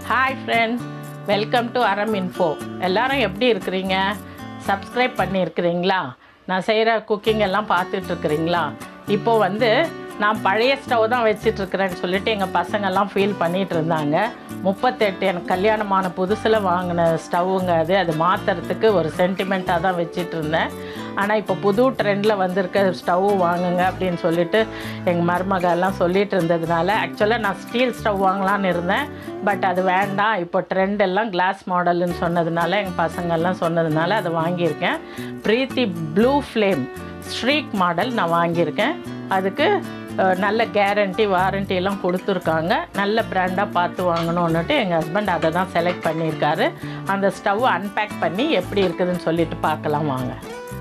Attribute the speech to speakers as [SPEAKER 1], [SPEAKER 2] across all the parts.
[SPEAKER 1] hi friends welcome to Aram info எல்லாரும் எப்படி இருக்கிறீங்க சப்ஸ்கிரைப் பண்ணியிருக்கிறீங்களா நான் செய்கிற குக்கிங் எல்லாம் பார்த்துட்டு இருக்கிறீங்களா இப்போ வந்து நான் பழைய ஸ்டவ் தான் வச்சிட்டு இருக்கிறேன்னு சொல்லிட்டு எங்கள் பசங்கள்லாம் ஃபீல் பண்ணிகிட்டு இருந்தாங்க முப்பத்தெட்டு எனக்கு கல்யாணமான புதுசில் வாங்கின ஸ்டவ்வுங்க அது அது மாற்றுறதுக்கு ஒரு சென்டிமெண்ட்டாக தான் வச்சிட்டு இருந்தேன் ஆனால் இப்போ புது ட்ரெண்டில் வந்திருக்க ஸ்டவ் வாங்குங்க அப்படின்னு சொல்லிட்டு எங்கள் மருமக எல்லாம் சொல்லிட்டு இருந்ததுனால ஆக்சுவலாக நான் ஸ்டீல் ஸ்டவ் வாங்கலான்னு இருந்தேன் பட் அது வேண்டாம் இப்போ ட்ரெண்ட் எல்லாம் கிளாஸ் மாடல்னு சொன்னதுனால எங்கள் பசங்கள்லாம் சொன்னதுனால அதை வாங்கியிருக்கேன் Preethi blue flame streak model நான் வாங்கியிருக்கேன் அதுக்கு அஹ், நல்ல கேரண்டி வாரண்டி எல்லாம் கொடுத்துருக்காங்க நல்ல பிராண்டாக பார்த்து வாங்கணுன்னுட்டு எங்கள் ஹஸ்பண்ட் அதை தான் செலக்ட் பண்ணியிருக்காரு அந்த ஸ்டவ் அன்பேக் பண்ணி எப்படி இருக்குதுன்னு சொல்லிட்டு பார்க்கலாம் வாங்க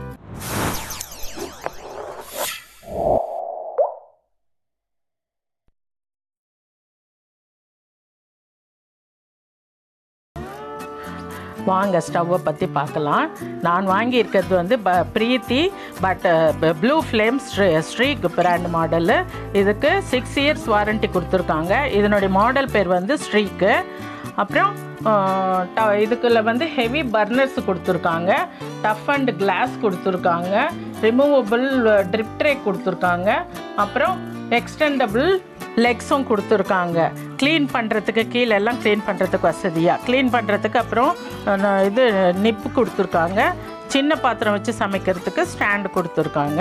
[SPEAKER 1] வாங்க ஸ்டவ்வை பற்றி பார்க்கலாம் நான் வாங்கியிருக்கிறது வந்து ப Preethi but blue flame streak brand model இதுக்கு சிக்ஸ் இயர்ஸ் வாரண்டி கொடுத்துருக்காங்க இதனுடைய மாடல் பேர் வந்து ஸ்ட்ரீக்கு அப்புறம் ஆஹ், ட- இதுக்குள்ள வந்து ஹெவி பர்னர்ஸ் கொடுத்துருக்காங்க டஃப் அண்ட் கிளாஸ் கொடுத்துருக்காங்க ரிமூவபிள் ட்ரிப் ட்ரே கொடுத்துருக்காங்க அப்புறம் எக்ஸ்டெண்டபிள் லெக்ஸும் கொடுத்துருக்காங்க க்ளீன் பண்ணுறதுக்கு கீழே எல்லாம் க்ளீன் பண்ணுறதுக்கு வசதியாக க்ளீன் பண்ணுறதுக்கு அப்புறம் அஹ், ந- இது நிப்பு கொடுத்துருக்காங்க சின்ன பாத்திரம் வச்சு சமைக்கிறதுக்கு ஸ்டாண்டு கொடுத்துருக்காங்க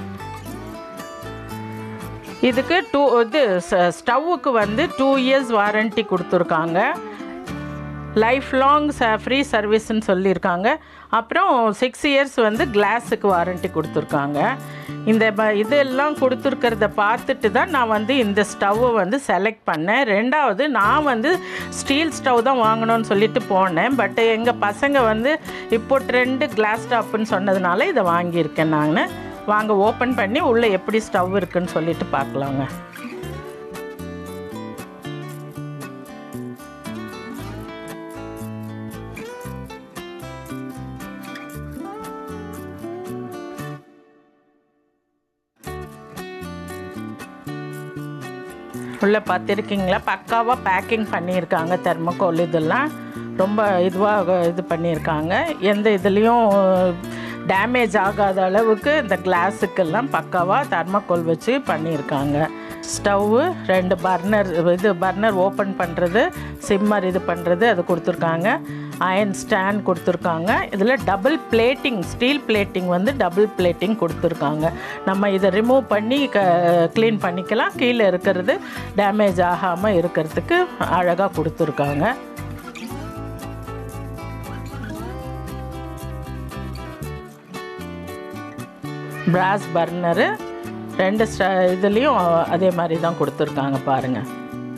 [SPEAKER 1] இதுக்கு டூ இது ஸ்டவ்வுக்கு வந்து டூ இயர்ஸ் வாரண்டி கொடுத்துருக்காங்க லைஃப் லாங் ஃப்ரீ சர்வீஸ்ன்னு சொல்லியிருக்காங்க அப்புறம் சிக்ஸ் இயர்ஸ் வந்து கிளாஸுக்கு வாரண்டி கொடுத்துருக்காங்க இந்த ப- இதெல்லாம் கொடுத்துருக்கிறத பார்த்துட்டு தான் நான் வந்து இந்த ஸ்டவ்வை வந்து செலக்ட் பண்ணேன் ரெண்டாவது நான் வந்து ஸ்டீல் ஸ்டவ் தான் வாங்கணும்னு சொல்லிட்டு போனேன் பட் எங்கள் பசங்க வந்து இப்போ ட்ரெண்டு கிளாஸ் டாப்புன்னு சொன்னதுனால இதை வாங்கியிருக்கேன் நான் வாங்க ஓப்பன் பண்ணி உள்ளே எப்படி ஸ்டவ் இருக்குன்னு சொல்லிட்டு பார்க்கலாங்க உள்ளே பார்த்துருக்கீங்களா பக்காவாக பேக்கிங் பண்ணியிருக்காங்க தெர்மோகோல் இதெல்லாம் ரொம்ப இதுவாக இது பண்ணியிருக்காங்க எந்த இதுலேயும் டேமேஜ் ஆகாத அளவுக்கு இந்த கிளாஸுக்கெல்லாம் பக்காவாக தெர்மோகோல் வச்சு பண்ணியிருக்காங்க ஸ்டவ்வு ரெண்டு பர்னர் இது பர்னர் ஓப்பன் பண்ணுறது சிம்மர் இது பண்ணுறது அது கொடுத்துருக்காங்க அயன் ஸ்டாண்ட் கொடுத்துருக்காங்க இதில் டபுள் பிளேட்டிங் ஸ்டீல் பிளேட்டிங் வந்து டபுள் பிளேட்டிங் கொடுத்துருக்காங்க நம்ம இதை ரிமூவ் பண்ணி க க்ளீன் பண்ணிக்கலாம் கீழே இருக்கிறது டேமேஜ் ஆகாமல் இருக்கிறதுக்கு அழகாக கொடுத்துருக்காங்க பிராஸ் பர்னரு ரெண்டு ஸ்ட இதுலேயும் அதே மாதிரி தான் கொடுத்துருக்காங்க பாருங்கள்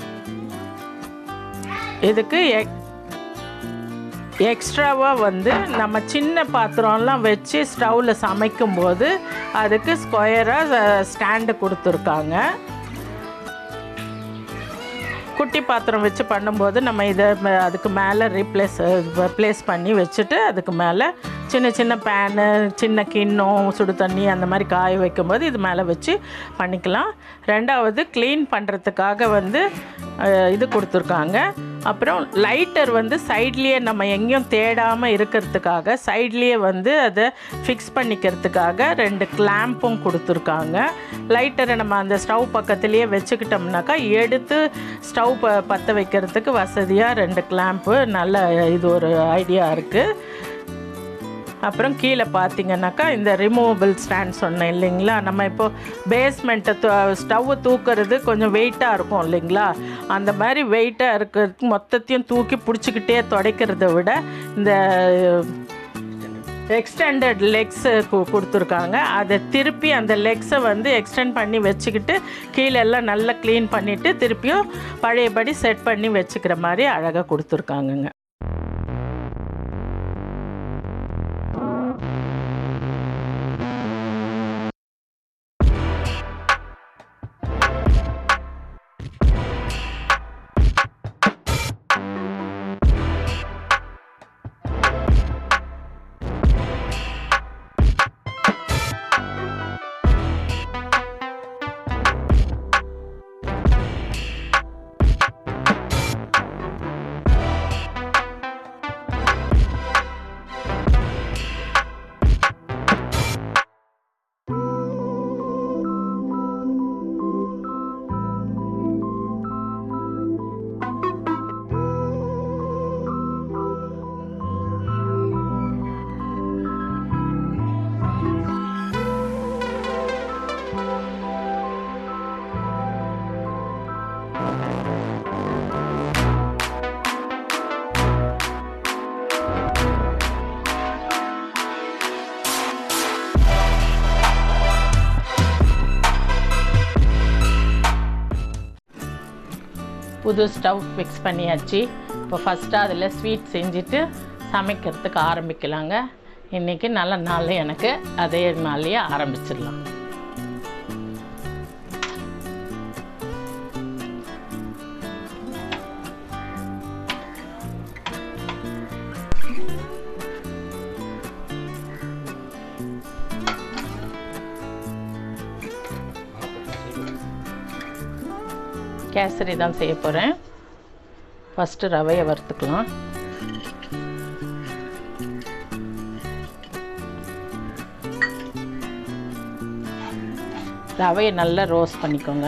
[SPEAKER 1] இதுக்கு எக் எக்ஸ்ட்ராவாக வந்து நம்ம சின்ன பாத்திரம்லாம் வச்சு ஸ்டவ்வில் சமைக்கும்போது அதுக்கு ஸ்கொயராக ஸ்டாண்டு கொடுத்துருக்காங்க குட்டி பாத்திரம் வச்சு பண்ணும்போது நம்ம இதை ம- அதுக்கு மேலே ரீப்ளேஸ் ப்ளேஸ் பண்ணி வச்சுட்டு அதுக்கு மேலே சின்ன சின்ன பேனு சின்ன கிண்ணம் சுடு தண்ணி அந்த மாதிரி காய வைக்கும்போது இது மேலே வச்சு பண்ணிக்கலாம் ரெண்டாவது க்ளீன் பண்ணுறதுக்காக வந்து அஹ், இது கொடுத்துருக்காங்க அப்புறம் லைட்டர் வந்து சைட்லேயே நம்ம எங்கேயும் தேடாமல் இருக்கிறதுக்காக சைட்லேயே வந்து அதை ஃபிக்ஸ் பண்ணிக்கிறதுக்காக ரெண்டு கிளாம்பும் கொடுத்துருக்காங்க லைட்டரை நம்ம அந்த ஸ்டவ் பக்கத்துலேயே வச்சுக்கிட்டோம்னாக்கா எடுத்து ஸ்டவ் ப பற்ற வைக்கிறதுக்கு வசதியாக ரெண்டு கிளாம்ப்பு நல்ல இது ஒரு ஐடியா இருக்குது அப்புறம் கீழே பார்த்தீங்கன்னாக்கா இந்த ரிமூவபிள் ஸ்டாண்ட் சொன்னேன் இல்லைங்களா நம்ம இப்போ பேஸ்மெண்ட்டை ஸ்டவ்வு தூக்குறது கொஞ்சம் வெயிட்டாக இருக்கும் இல்லைங்களா அந்த மாதிரி வெயிட்டாக இருக்கிறதுக்கு மொத்தத்தையும் தூக்கி பிடிச்சிக்கிட்டே துடைக்கிறத விட இந்த எக்ஸ்டெண்டட் லெக்ஸு கொடுத்துருக்காங்க அதை திருப்பி அந்த லெக்ஸை வந்து எக்ஸ்டெண்ட் பண்ணி வச்சுக்கிட்டு கீழே எல்லாம் நல்லா க்ளீன் பண்ணிவிட்டு திருப்பியும் பழையபடி செட் பண்ணி வச்சுக்கிற மாதிரி அழகாக கொடுத்துருக்காங்கங்க புது ஸ்டவ் ஃபிக்ஸ் பண்ணியாச்சு இப்போ ஃபஸ்ட்டு அதில் ஸ்வீட் செஞ்சுட்டு சமைக்கிறதுக்கு ஆரம்பிக்கலாங்க இன்றைக்கி நல்ல நாள் எனக்கு அதே நாளையே ஆரம்பிச்சிடலாம் கேசரி தான் செய்ய போகிறேன் ஃபஸ்ட்டு ரவையை வறுத்துக்கலாம் ரவையை நல்லா ரோஸ்ட் பண்ணிக்கோங்க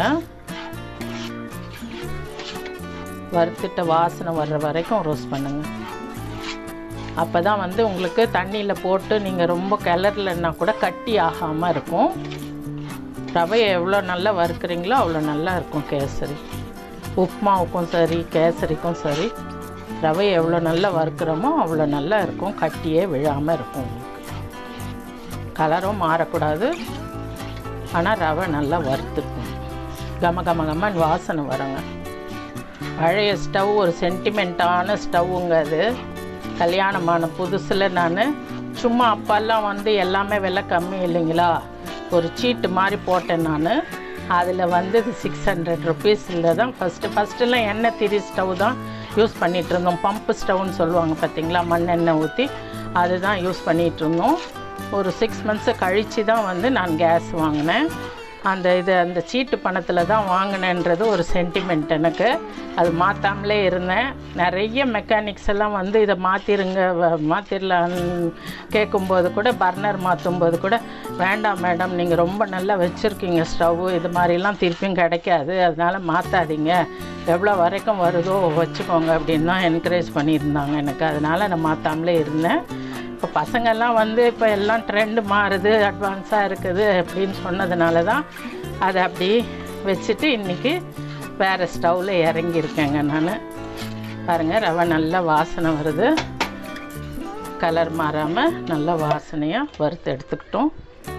[SPEAKER 1] வறுத்துட்ட வாசனை வர்ற வரைக்கும் ரோஸ்ட் பண்ணுங்க அப்போ தான் வந்து உங்களுக்கு தண்ணியில் போட்டு நீங்கள் ரொம்ப கிளறலைன்னா கூட கட்டி ஆகாமல் இருக்கும் ரவையை எவ்வளோ நல்லா வறுக்குறீங்களோ அவ்வளோ நல்லா இருக்கும் கேசரி உப்மாவுக்கும் சரி கேசரிக்கும் சரி ரவையை எவ்வளோ நல்லா வறுக்கிறோமோ அவ்வளோ நல்லா இருக்கும் கட்டியே விழாமல் இருக்கும் உங்களுக்கு கலரும் மாறக்கூடாது ஆனால் ரவை நல்லா வறுத்துக்கும் கம கம கமன்னு வாசனை வருங்க பழைய ஸ்டவ் ஒரு சென்டிமெண்ட்டான ஸ்டவ்வுங்க அது கல்யாணமான புதுசில் நான் சும்மா அப்போல்லாம் வந்து எல்லாமே விலை கம்மி இல்லைங்களா ஒரு சீட்டு மாதிரி போட்டேன் நான் அதில் வந்து சிக்ஸ் ஹண்ட்ரட் ருபீஸில் தான் ஃபஸ்ட்டு ஃபஸ்ட்டுலாம் எண்ணெய் திரி ஸ்டவ் தான் யூஸ் பண்ணிகிட்டு இருந்தோம் பம்பு ஸ்டவ்னு சொல்லுவாங்க பார்த்தீங்களா மண்ணெண்ணெய் ஊற்றி அதுதான் யூஸ் பண்ணிகிட்டு இருந்தோம் ஒரு சிக்ஸ் மந்த்ஸு கழித்து தான் வந்து நான் கேஸ் வாங்கினேன் அந்த இது அந்த சீட்டு பணத்தில் தான் வாங்கினேன்றது ஒரு சென்டிமெண்ட் எனக்கு அது மாற்றாமலே இருந்தேன் நிறைய மெக்கானிக்ஸ் எல்லாம் வந்து இதை மாற்றிருங்க மாற்றிடலான்னு கேட்கும்போது கூட பர்னர் மாற்றும்போது கூட வேண்டாம் மேடம் நீங்கள் ரொம்ப நல்லா வச்சுருக்கீங்க ஸ்டவ்வு இது மாதிரிலாம் திருப்பியும் கிடைக்காது அதனால் மாற்றாதீங்க எவ்வளோ வரைக்கும் வருதோ வச்சுக்கோங்க அப்படின்னு தான் என்கரேஜ் பண்ணியிருந்தாங்க எனக்கு அதனால் நான் மாற்றாமலே இருந்தேன் இப்போ பசங்கள்லாம் வந்து இப்போ எல்லாம் ட்ரெண்டு மாறுது அட்வான்ஸாக இருக்குது அப்படின்னு சொன்னதுனால தான் அதை அப்படி வச்சுட்டு இன்றைக்கி வேறு ஸ்டவ்வில் இறங்கியிருக்கேங்க நான் பாருங்கள் ரவை நல்லா வாசனை வருது கலர் மாறாமல் நல்லா வாசனையாக வறுத்து எடுத்துக்கிட்டோம்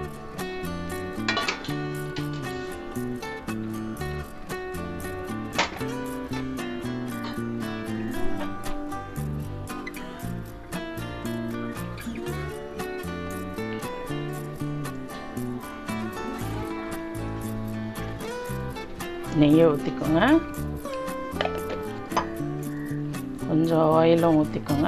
[SPEAKER 1] நெய்யை ஊற்றிக்கோங்க கொஞ்சம் ஆயிலும் ஊற்றிக்கோங்க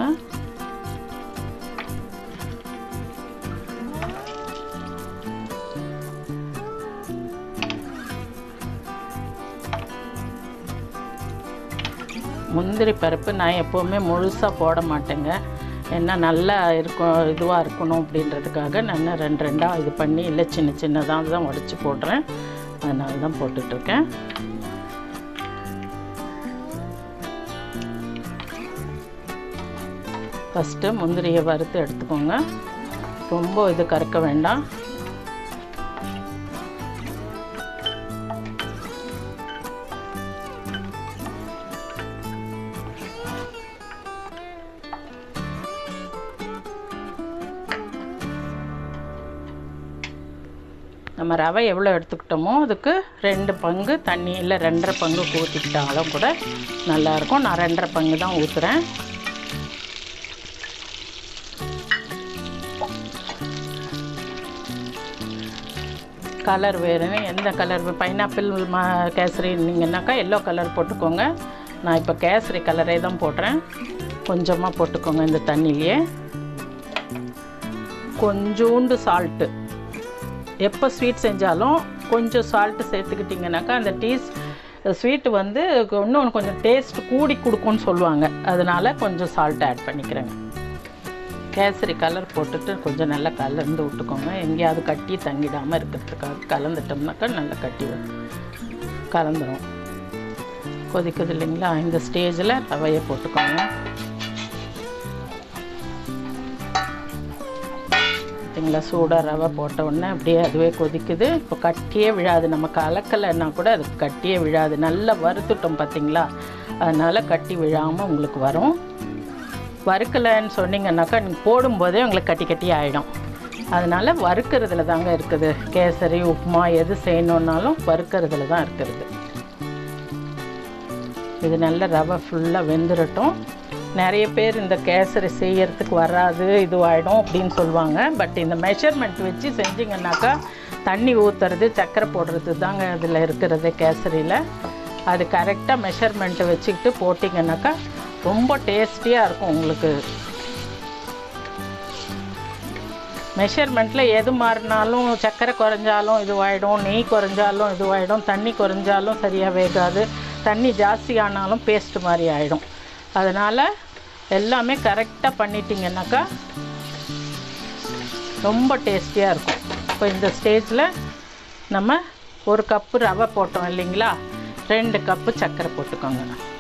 [SPEAKER 1] முந்திரி பருப்பு நான் எப்போவுமே முழுசாக போட மாட்டேங்க ஏன்னா நல்லா இருக்கும் இதுவாக இருக்கணும் அப்படின்றதுக்காக நான் ரெண்டு ரெண்டாக இது பண்ணி இல்லை சின்ன சின்னதாக தான் உடச்சி போடுறேன் அதனால தான் போட்டுட்ருக்கேன் ஃபஸ்ட்டு முந்திரியை வறுத்து எடுத்துக்கோங்க ரொம்ப இது கறக்க வேண்டாம் நம்ம ரவை எவ்வளோ எடுத்துக்கிட்டோமோ அதுக்கு ரெண்டு பங்கு தண்ணி இல்லை ரெண்டரை பங்கு ஊற்றிக்கிட்டாலும் கூட நல்லாயிருக்கும் நான் ரெண்டரை பங்கு தான் ஊற்றுறேன் கலர் வேறுன்னு எந்த கலர் பைனாப்பிள் மா கேசரின்னீங்கன்னாக்கா எல்லோ கலர் போட்டுக்கோங்க நான் இப்போ கேசரி கலரே தான் போடுறேன் கொஞ்சமாக போட்டுக்கோங்க இந்த தண்ணியிலையே கொஞ்சோண்டு சால்ட்டு எப்போ ஸ்வீட் செஞ்சாலும் கொஞ்சம் சால்ட்டு சேர்த்துக்கிட்டிங்கனாக்கா அந்த டீஸ் ஸ்வீட்டு வந்து இன்னும் கொஞ்சம் டேஸ்ட் கூடி கொடுக்கும்னு சொல்லுவாங்க அதனால் கொஞ்சம் சால்ட் ஆட் பண்ணிக்கிறேங்க கேசரி கலர் போட்டுட்டு கொஞ்சம் நல்லா கலந்து விட்டுக்கோங்க எங்கேயாவது கட்டி தங்கிடாமல் இருக்கிறதுக்காக கலந்துட்டோம்னாக்கா நல்லா கட்டி வரும் கலந்துரும் கொதிக்குது இல்லைங்களா இந்த ஸ்டேஜில் ரவையை போட்டுக்கோங்க பார்த்தீங்களா சூடாக ரவை போட்ட உடனே அப்படியே அதுவே கொதிக்குது இப்போ கட்டியே விழாது நம்ம கலக்கலைன்னா கூட அது கட்டியே விழாது நல்லா வறுத்துட்டோம் பார்த்தீங்களா அதனால் கட்டி விழாமல் உங்களுக்கு வரும் வறுக்கலைன்னு சொன்னீங்கன்னாக்கா நீங்கள் போடும்போதே உங்களுக்கு கட்டி கட்டி ஆகிடும் அதனால் வறுக்கிறதுல தாங்க இருக்குது கேசரி உப்புமா எது செய்யணுன்னாலும் வறுக்கிறதுல தான் இருக்கிறது இது நல்ல ரவை ஃபுல்லாக வெந்துடட்டும் நிறைய பேர் இந்த கேசரி செய்யறதுக்கு வராது இதுவாகிடும் அப்படின்னு சொல்லுவாங்க பட் இந்த மெஷர்மெண்ட் வச்சு செஞ்சிங்கன்னாக்கா தண்ணி ஊற்றுறது சர்க்கரை போடுறது தாங்க இதில் இருக்கிறது கேசரியில் அது கரெக்டாக மெஷர்மெண்ட்டை வச்சுக்கிட்டு போட்டிங்கன்னாக்கா ரொம்ப டேஸ்டியாக இருக்கும் உங்களுக்கு மெஷர்மெண்ட்டில் எது மாறினாலும் சர்க்கரை குறைஞ்சாலும் இதுவாகிடும் நெய் குறைஞ்சாலும் இதுவாகிடும் தண்ணி குறைஞ்சாலும் சரியாக வேகாது தண்ணி ஜாஸ்தி ஆனாலும் பேஸ்ட் மாதிரி ஆகிடும் அதனால் எல்லாமே கரெக்டாக பண்ணிட்டீங்கன்னாக்கா ரொம்ப டேஸ்டியாக இருக்கும் இப்போ இந்த ஸ்டேஜில் நம்ம ஒரு கப்பு ரவை போட்டோம் இல்லைங்களா ரெண்டு கப்பு சர்க்கரை போட்டுக்கோங்க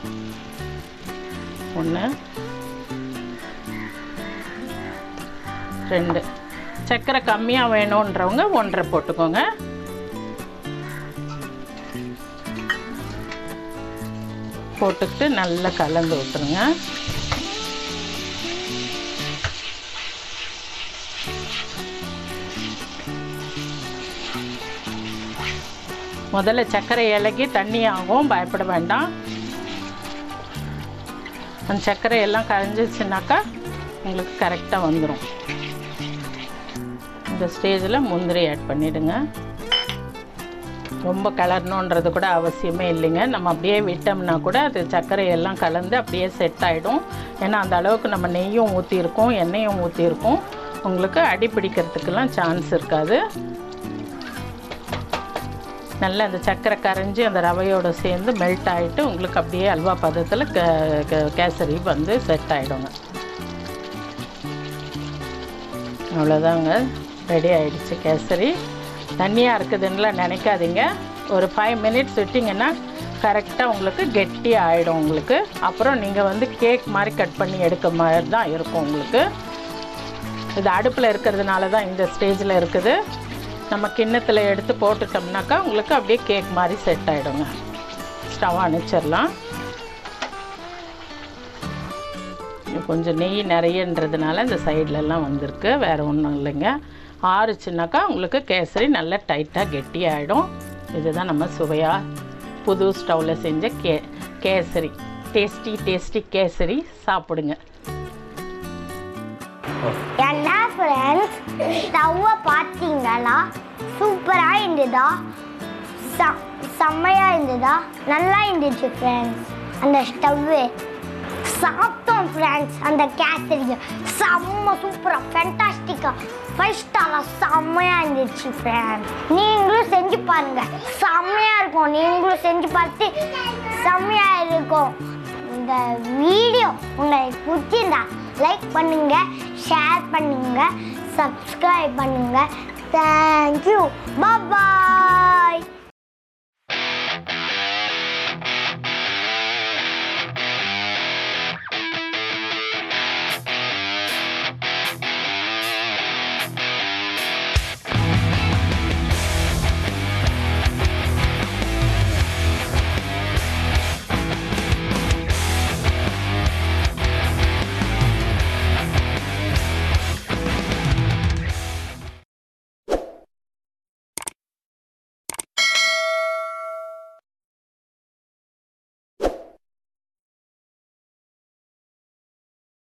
[SPEAKER 1] ஒன்று ரெண்டு சர்க்கரை கம்மியாக வேணுன்றவங்க ஒன்றரை போட்டுக்கோங்க போட்டுக்கிட்டு நல்லா கலந்து விட்டுருங்க முதல்ல சர்க்கரை இலகி தண்ணி ஆகும் பயப்பட வேண்டாம் அந்த சர்க்கரை எல்லாம் கரைஞ்சிச்சுனாக்கா உங்களுக்கு கரெக்டாக வந்துடும் இந்த ஸ்டேஜில் முந்திரி ஆட் பண்ணிவிடுங்க ரொம்ப கலரணுன்றது கூட அவசியமே இல்லைங்க நம்ம அப்படியே விட்டோம்னா கூட அது சர்க்கரை எல்லாம் கலந்து அப்படியே செட் ஆகிடும் ஏன்னா அந்த அளவுக்கு நம்ம நெய்யும் ஊற்றிருக்கோம் எண்ணெயும் ஊற்றிருக்கோம் உங்களுக்கு அடி பிடிக்கிறதுக்கெல்லாம் சான்ஸ் இருக்காது நல்லா அந்த சர்க்கரை கரைஞ்சி அந்த ரவையோடு சேர்ந்து மெல்ட் ஆகிட்டு உங்களுக்கு அப்படியே அல்வா பதத்தில் க க- கேசரி வந்து செட் ஆகிடுங்க அவ்வளோதாங்க ரெடி ஆயிடுச்சு கேசரி தண்ணியாக இருக்குதுன்னுலாம் நினைக்காதீங்க ஒரு ஃபைவ் மினிட்ஸ் விட்டிங்கன்னா கரெக்டாக உங்களுக்கு கெட்டி ஆகிடும் உங்களுக்கு அப்புறம் நீங்கள் வந்து கேக் மாதிரி கட் பண்ணி எடுக்க மாதிரி தான் இருக்கும் உங்களுக்கு இது அடுப்பில் இருக்கிறதுனால தான் இந்த ஸ்டேஜில் இருக்குது நம்ம கிண்ணத்தில் எடுத்து போட்டுட்டோம்னாக்கா உங்களுக்கு அப்படியே கேக் மாதிரி செட் ஆகிடுங்க ஸ்டவ் அணைச்சிடலாம் இது கொஞ்சம் நெய் நிறையன்றதுனால இந்த சைட்லலாம் வந்திருக்கு வேறு ஒன்றும் இல்லைங்க ஆறுச்சுனாக்கா உங்களுக்கு கேசரி நல்லா டைட்டாக கெட்டி ஆகிடும் இதுதான் நம்ம சுவையாக புது ஸ்டவ்வில் செஞ்ச கே கேசரி டேஸ்டி டேஸ்டி கேசரி சாப்பிடுங்க
[SPEAKER 2] என்ன ஃப்ரெண்ட்ஸ் ஸ்டவ்வை பார்த்தீங்களா சூப்பராக இருந்ததா ச செம்மையாக இருந்ததா நல்லா இருந்துச்சு ஃப்ரெண்ட்ஸ் அந்த ஸ்டவ்வு சாப்பிட்டோம் ஃப்ரெண்ட்ஸ் அந்த கேசரியை செம்ம சூப்பராக ஃபென்டாஸ்டிக்காக ஃபைவ் ஸ்டாராக செம்மையாக இருந்துச்சு ஃப்ரெண்ட்ஸ் நீங்களும் செஞ்சு பாருங்கள் செம்மையாக இருக்கும் நீங்களும் செஞ்சு பார்த்து செம்மையாக இருக்கும் இந்த வீடியோ உங்களுக்கு பிடிச்சிருந்தா லைக் பண்ணுங்க ஷேர் பண்ணுங்க சப்ஸ்கிரைப் பண்ணுங்க தேங்க்யூ பாபா